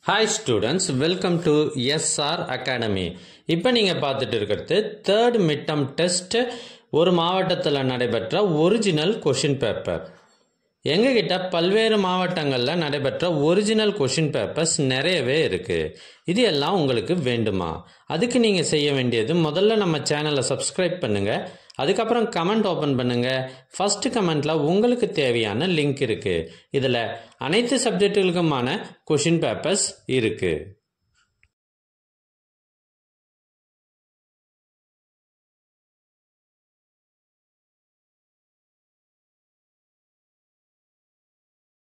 hi students welcome to SR Academy இப்போ நீங்கள் பார்த்துட்டு இருக்கிறது தேர்ட் மிட்டம் டெஸ்ட் ஒரு மாவட்டத்தில் நடைபெற்ற ஒரிஜினல் கொஷின் பேப்பர் எங்ககிட்ட பல்வேறு மாவட்டங்களில் நடைபெற்ற ஒரிஜினல் கொஷின் பேப்பர்ஸ் நிறையவே இருக்குது இது எல்லாம் உங்களுக்கு வேண்டுமா அதுக்கு நீங்கள் செய்ய வேண்டியது முதல்ல நம்ம சேனலை சப்ஸ்கிரைப் பண்ணுங்கள் அதுக்கப்புறம் கமெண்ட் ஓப்பன் பண்ணுங்கள் ஃபஸ்ட்டு கமெண்ட்டில் உங்களுக்கு தேவையான லிங்க் இருக்குது இதில் அனைத்து சப்ஜெக்டுகளுக்குமான கொஷின் பேப்பர்ஸ் இருக்குது